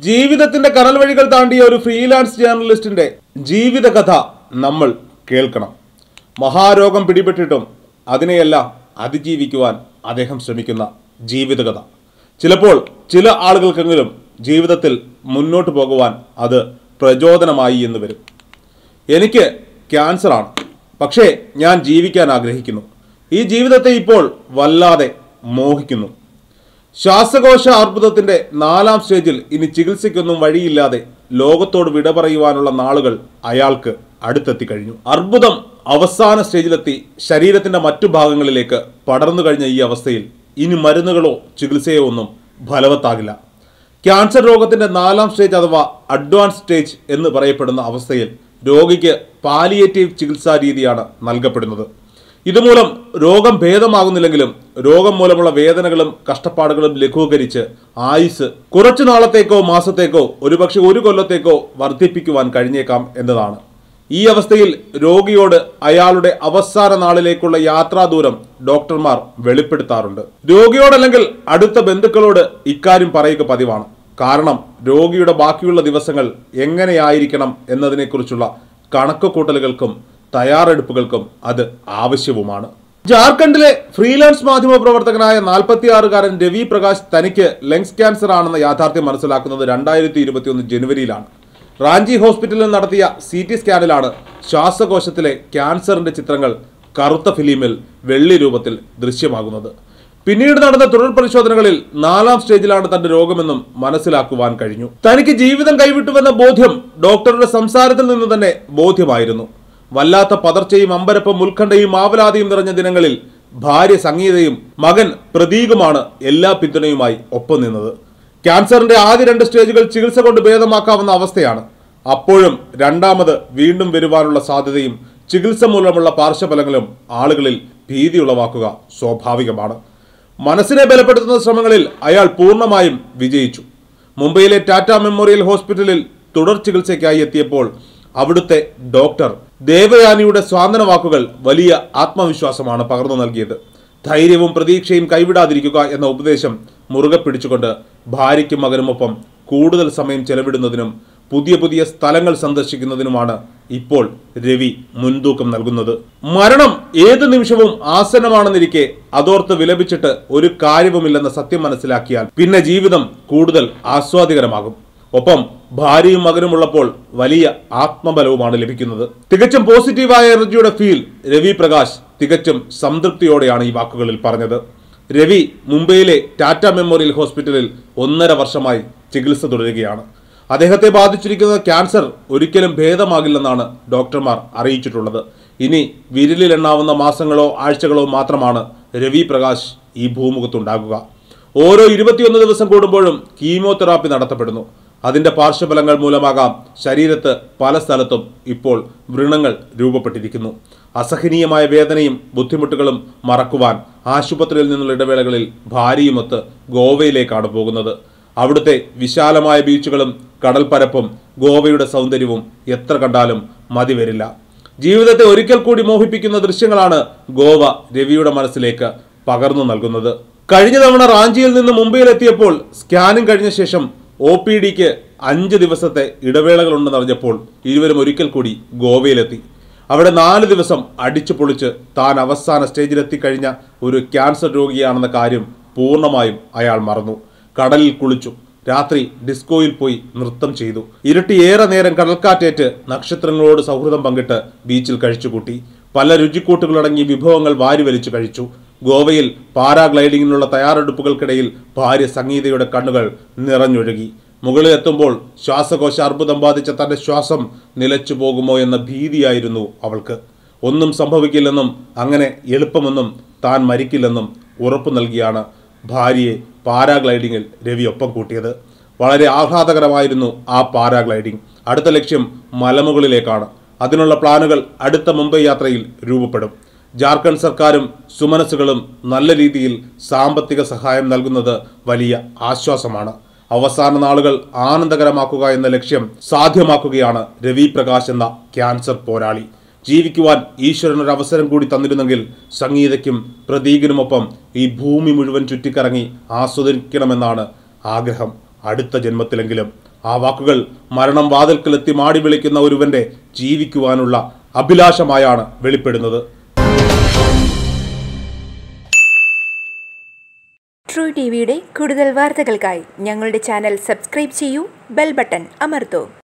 ജീവിതത്തിന്റെ കനൽ വഴികൾ താണ്ടിയ ഒരു ഫ്രീലാൻസ് ജേർണലിസ്റ്റിന്റെ ജീവിതകഥ നമ്മൾ കേൾക്കണം മഹാരോഗം പിടിപെട്ടിട്ടും അതിനെയെല്ലാം അതിജീവിക്കുവാൻ അദ്ദേഹം ശ്രമിക്കുന്ന ജീവിതകഥ ചിലപ്പോൾ ചില ആളുകൾക്കെങ്കിലും ജീവിതത്തിൽ മുന്നോട്ട് പോകുവാൻ അത് പ്രചോദനമായി എന്ന് വരും എനിക്ക് ക്യാൻസറാണ് പക്ഷേ ഞാൻ ജീവിക്കാൻ ആഗ്രഹിക്കുന്നു ഈ ജീവിതത്തെ ഇപ്പോൾ വല്ലാതെ മോഹിക്കുന്നു ശ്വാസകോശ അർബുദത്തിന്റെ നാലാം സ്റ്റേജിൽ ഇനി ചികിത്സയ്ക്കൊന്നും വഴിയില്ലാതെ ലോകത്തോട് വിട പറയുവാനുള്ള നാളുകൾ അയാൾക്ക് അടുത്തെത്തി കഴിഞ്ഞു അർബുദം അവസാന സ്റ്റേജിലെത്തി ശരീരത്തിന്റെ മറ്റു ഭാഗങ്ങളിലേക്ക് പടർന്നു കഴിഞ്ഞ ഈ അവസ്ഥയിൽ ഇനി മരുന്നുകളോ ചികിത്സയോ ഒന്നും ഫലവത്താകില്ല ക്യാൻസർ രോഗത്തിന്റെ നാലാം സ്റ്റേജ് അഥവാ അഡ്വാൻസ് സ്റ്റേജ് എന്ന് പറയപ്പെടുന്ന അവസ്ഥയിൽ രോഗിക്ക് പാലിയേറ്റീവ് ചികിത്സാ രീതിയാണ് നൽകപ്പെടുന്നത് ഇതുമൂലം രോഗം ഭേദമാകുന്നില്ലെങ്കിലും രോഗം മൂലമുള്ള വേദനകളും കഷ്ടപ്പാടുകളും ലഘൂകരിച്ച് ആയുസ് കുറച്ചു നാളത്തേക്കോ മാസത്തേക്കോ ഒരുപക്ഷെ ഒരു കൊല്ലത്തേക്കോ വർദ്ധിപ്പിക്കുവാൻ കഴിഞ്ഞേക്കാം എന്നതാണ് ഈ അവസ്ഥയിൽ രോഗിയോട് അയാളുടെ അവസാന നാളിലേക്കുള്ള യാത്രാ ദൂരം ഡോക്ടർമാർ വെളിപ്പെടുത്താറുണ്ട് രോഗിയോടല്ലെങ്കിൽ അടുത്ത ബന്ധുക്കളോട് ഇക്കാര്യം പറയുക പതിവാണ് കാരണം രോഗിയുടെ ബാക്കിയുള്ള ദിവസങ്ങൾ എങ്ങനെയായിരിക്കണം എന്നതിനെക്കുറിച്ചുള്ള കണക്കുകൂട്ടലുകൾക്കും തയ്യാറെടുപ്പുകൾക്കും അത് ആവശ്യവുമാണ് ജാർഖണ്ഡിലെ ഫ്രീലാൻസ് മാധ്യമ പ്രവർത്തകനായ നാൽപ്പത്തിയാറുകാരൻ രവി പ്രകാശ് തനിക്ക് ലങ്സ് ക്യാൻസർ ആണെന്ന യാഥാർത്ഥ്യം മനസ്സിലാക്കുന്നത് രണ്ടായിരത്തി ഇരുപത്തിയൊന്ന് ജനുവരിയിലാണ് റാഞ്ചി ഹോസ്പിറ്റലിൽ നടത്തിയ സി ടി സ്കാനിലാണ് ശ്വാസകോശത്തിലെ ക്യാൻസറിന്റെ ചിത്രങ്ങൾ കറുത്ത ഫിലിമിൽ വെള്ളി രൂപത്തിൽ ദൃശ്യമാകുന്നത് പിന്നീട് നടന്ന തുടർ പരിശോധനകളിൽ നാലാം സ്റ്റേജിലാണ് തന്റെ രോഗമെന്നും മനസ്സിലാക്കുവാൻ കഴിഞ്ഞു തനിക്ക് ജീവിതം കൈവിട്ടുവെന്ന ബോധ്യം ഡോക്ടറുടെ സംസാരത്തിൽ നിന്ന് തന്നെ ബോധ്യമായിരുന്നു വല്ലാത്ത പതർച്ചയും അമ്പരപ്പും ഉത്കണ്ഠയും ആവലാതിയും നിറഞ്ഞ ദിനങ്ങളിൽ ഭാര്യ സംഗീതയും മകൻ പ്രതീകുമാണ് എല്ലാ പിന്തുണയുമായി ഒപ്പം നിന്നത് ക്യാൻസറിന്റെ ആദ്യ രണ്ട് സ്റ്റേജുകൾ ചികിത്സ കൊണ്ട് ഭേദമാക്കാവുന്ന അവസ്ഥയാണ് അപ്പോഴും രണ്ടാമത് വീണ്ടും വരുവാനുള്ള സാധ്യതയും ചികിത്സ മൂലമുള്ള പാർശ്വഫലങ്ങളും ആളുകളിൽ ഭീതി ഉളവാക്കുക സ്വാഭാവികമാണ് മനസ്സിനെ ബലപ്പെടുത്തുന്ന ശ്രമങ്ങളിൽ അയാൾ പൂർണ്ണമായും വിജയിച്ചു മുംബൈയിലെ ടാറ്റ മെമ്മോറിയൽ ഹോസ്പിറ്റലിൽ തുടർ ചികിത്സയ്ക്കായി എത്തിയപ്പോൾ അവിടുത്തെ ഡോക്ടർ ദേവയാനിയുടെ സ്വാന്തന വാക്കുകൾ വലിയ ആത്മവിശ്വാസമാണ് പകർന്നു നൽകിയത് ധൈര്യവും പ്രതീക്ഷയും കൈവിടാതിരിക്കുക എന്ന ഉപദേശം മുറുകെ പിടിച്ചുകൊണ്ട് ഭാര്യയ്ക്കും മകനുമൊപ്പം കൂടുതൽ സമയം ചെലവിടുന്നതിനും പുതിയ പുതിയ സ്ഥലങ്ങൾ സന്ദർശിക്കുന്നതിനുമാണ് ഇപ്പോൾ രവി മുൻതൂക്കം നൽകുന്നത് മരണം ഏത് നിമിഷവും ആസന്നമാണെന്നിരിക്കെ അതോർത്ത് വിലപിച്ചിട്ട് ഒരു കാര്യവുമില്ലെന്ന സത്യം മനസ്സിലാക്കിയാൽ പിന്നെ ജീവിതം കൂടുതൽ ആസ്വാദികരമാകും ഒപ്പം ഭാര്യയും മകനുമുള്ളപ്പോൾ വലിയ ആത്മബലവുമാണ് ലഭിക്കുന്നത് തികച്ചും പോസിറ്റീവായ എനർജിയുടെ ഫീൽ രവി പ്രകാശ് തികച്ചും സംതൃപ്തിയോടെയാണ് ഈ വാക്കുകളിൽ പറഞ്ഞത് രവി മുംബൈയിലെ ടാറ്റ മെമ്മോറിയൽ ഹോസ്പിറ്റലിൽ ഒന്നര വർഷമായി ചികിത്സ തുടരുകയാണ് അദ്ദേഹത്തെ ബാധിച്ചിരിക്കുന്ന ക്യാൻസർ ഒരിക്കലും ഭേദമാകില്ലെന്നാണ് ഡോക്ടർമാർ അറിയിച്ചിട്ടുള്ളത് ഇനി വിരലിലെണ്ണാവുന്ന മാസങ്ങളോ ആഴ്ചകളോ മാത്രമാണ് രവി പ്രകാശ് ഈ ഭൂമുഖത്തുണ്ടാകുക ഓരോ ഇരുപത്തിയൊന്ന് ദിവസം കൂടുമ്പോഴും കീമോതെറാപ്പി നടത്തപ്പെടുന്നു അതിന്റെ പാർശ്വഫലങ്ങൾ മൂലമാകാം ശരീരത്ത് പല സ്ഥലത്തും ഇപ്പോൾ വ്രണങ്ങൾ രൂപപ്പെട്ടിരിക്കുന്നു അസഹനീയമായ വേദനയും ബുദ്ധിമുട്ടുകളും മറക്കുവാൻ ആശുപത്രിയിൽ നിന്നുള്ള ഇടവേളകളിൽ ഭാര്യയുമൊത്ത് ഗോവയിലേക്കാണ് പോകുന്നത് അവിടുത്തെ വിശാലമായ ബീച്ചുകളും കടൽപ്പരപ്പും ഗോവയുടെ സൗന്ദര്യവും എത്ര കണ്ടാലും മതി വരില്ല ജീവിതത്തെ ഒരിക്കൽ കൂടി മോഹിപ്പിക്കുന്ന ദൃശ്യങ്ങളാണ് ഗോവ രവിയുടെ മനസ്സിലേക്ക് പകർന്നു നൽകുന്നത് കഴിഞ്ഞ തവണ റാഞ്ചിയിൽ നിന്ന് മുംബൈയിലെത്തിയപ്പോൾ സ്കാനിംഗ് കഴിഞ്ഞ ശേഷം ഒ പി ഡിക്ക് അഞ്ച് ദിവസത്തെ ഇടവേളകളുണ്ടെന്ന് അറിഞ്ഞപ്പോൾ ഇരുവരും ഒരിക്കൽ കൂടി ഗോവയിലെത്തി അവിടെ നാല് ദിവസം അടിച്ചു പൊളിച്ച് താൻ അവസാന സ്റ്റേജിലെത്തിക്കഴിഞ്ഞ ഒരു ക്യാൻസർ രോഗിയാണെന്ന കാര്യം പൂർണ്ണമായും അയാൾ മറന്നു കടലിൽ കുളിച്ചു രാത്രി ഡിസ്കോയിൽ പോയി നൃത്തം ചെയ്തു ഇരുട്ടി ഏറെ നേരം കടൽക്കാറ്റേറ്റ് നക്ഷത്രങ്ങളോട് സൗഹൃദം പങ്കിട്ട് ബീച്ചിൽ കഴിച്ചുകൂട്ടി പല രുചിക്കൂട്ടുകളടങ്ങിയ വിഭവങ്ങൾ വാരി വലിച്ചു കഴിച്ചു ഗോവയിൽ പാരാഗ്ലൈഡിങ്ങിനുള്ള തയ്യാറെടുപ്പുകൾക്കിടയിൽ ഭാര്യ സംഗീതയുടെ കണ്ണുകൾ നിറഞ്ഞൊഴുകി മുകളിലെത്തുമ്പോൾ ശ്വാസകോശ അർബുദം ബാധിച്ച തന്റെ ശ്വാസം നിലച്ചു പോകുമോ എന്ന ഭീതിയായിരുന്നു അവൾക്ക് ഒന്നും സംഭവിക്കില്ലെന്നും അങ്ങനെ എളുപ്പമെന്നും താൻ മരിക്കില്ലെന്നും ഉറപ്പു നൽകിയാണ് ഭാര്യയെ പാരാഗ്ലൈഡിങ്ങിൽ രവി ഒപ്പം കൂട്ടിയത് വളരെ ആഹ്ലാദകരമായിരുന്നു ആ പാരാഗ്ലൈഡിംഗ് അടുത്ത ലക്ഷ്യം മലമുകളിലേക്കാണ് അതിനുള്ള പ്ലാനുകൾ അടുത്ത മുംബൈ യാത്രയിൽ രൂപപ്പെടും ജാർഖണ്ഡ് സർക്കാരും സുമനസ്സുകളും നല്ല രീതിയിൽ സാമ്പത്തിക സഹായം നൽകുന്നത് വലിയ ആശ്വാസമാണ് അവസാന നാളുകൾ ആനന്ദകരമാക്കുക എന്ന ലക്ഷ്യം സാധ്യമാക്കുകയാണ് രവി പ്രകാശ് എന്ന ക്യാൻസർ പോരാളി ജീവിക്കുവാൻ ഈശ്വരൻ ഒരു അവസരം കൂടി തന്നിരുന്നെങ്കിൽ സംഗീതയ്ക്കും പ്രതീകിനുമൊപ്പം ഈ ഭൂമി മുഴുവൻ ചുറ്റിക്കറങ്ങി ആസ്വദിക്കണമെന്നാണ് ആഗ്രഹം അടുത്ത ജന്മത്തിലെങ്കിലും ആ വാക്കുകൾ മരണം വാതിൽക്കലെത്തി മാടി വിളിക്കുന്ന ഒരുവന്റെ ജീവിക്കുവാനുള്ള അഭിലാഷമായാണ് വെളിപ്പെടുന്നത് ട്രൂ ടി വിയുടെ കൂടുതൽ വാർത്തകൾക്കായി ഞങ്ങളുടെ ചാനൽ സബ്സ്ക്രൈബ് ചെയ്യൂ ബെൽ ബട്ടൺ അമർത്തൂ